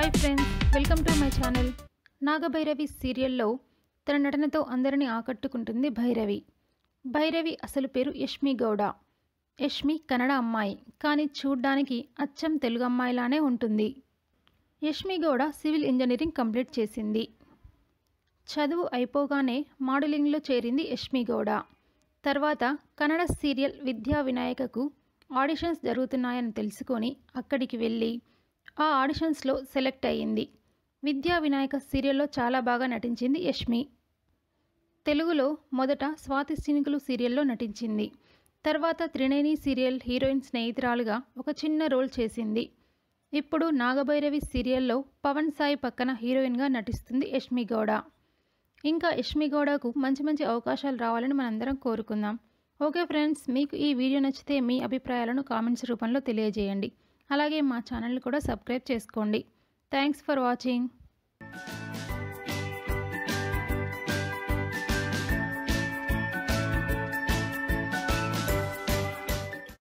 hi friends welcome to my channel Nagabhairavi సీరియల్లో తన నటనతో అందరినీ ఆకట్టుకుంటుంది భైరవి భైరవి అసలు పేరు యష్మి గౌడ యష్మి కన్నడ అమ్మాయి కానీ చూడ్డానికి అచ్చం తెలుగు అమ్మాయిలానే ఉంటుంది Yashmi Gowda civil engineering complete చేసింది చదువు అయిపోగానే మోడలింగ్లో చేరింది యష్మి గౌడ తర్వాత కన్నడ సీరియల్ విద్యా వినాయకకు ఆడిషన్స్ జరుగుతున్నాయని తెలుసుకొని అక్కడికి వెళ్ళి ఆ ఆడిషన్స్లో సెలెక్ట్ అయ్యింది విద్యా వినాయక సీరియల్లో చాలా బాగా నటించింది యష్మి తెలుగులో మొదట స్వాతి సినికులు సీరియల్లో నటించింది తర్వాత త్రినేని సీరియల్ హీరోయిన్ స్నేహితురాలుగా ఒక చిన్న రోల్ చేసింది ఇప్పుడు నాగభైరవి సీరియల్లో పవన్ సాయి పక్కన హీరోయిన్గా నటిస్తుంది యష్మి గౌడ ఇంకా యష్మి గౌడకు మంచి మంచి అవకాశాలు రావాలని మనందరం కోరుకుందాం ఓకే ఫ్రెండ్స్ మీకు ఈ వీడియో నచ్చితే మీ అభిప్రాయాలను కామెంట్స్ రూపంలో తెలియజేయండి అలాగే మా ఛానల్ కూడా సబ్స్క్రైబ్ చేసుకోండి థ్యాంక్స్ ఫర్ వాచింగ్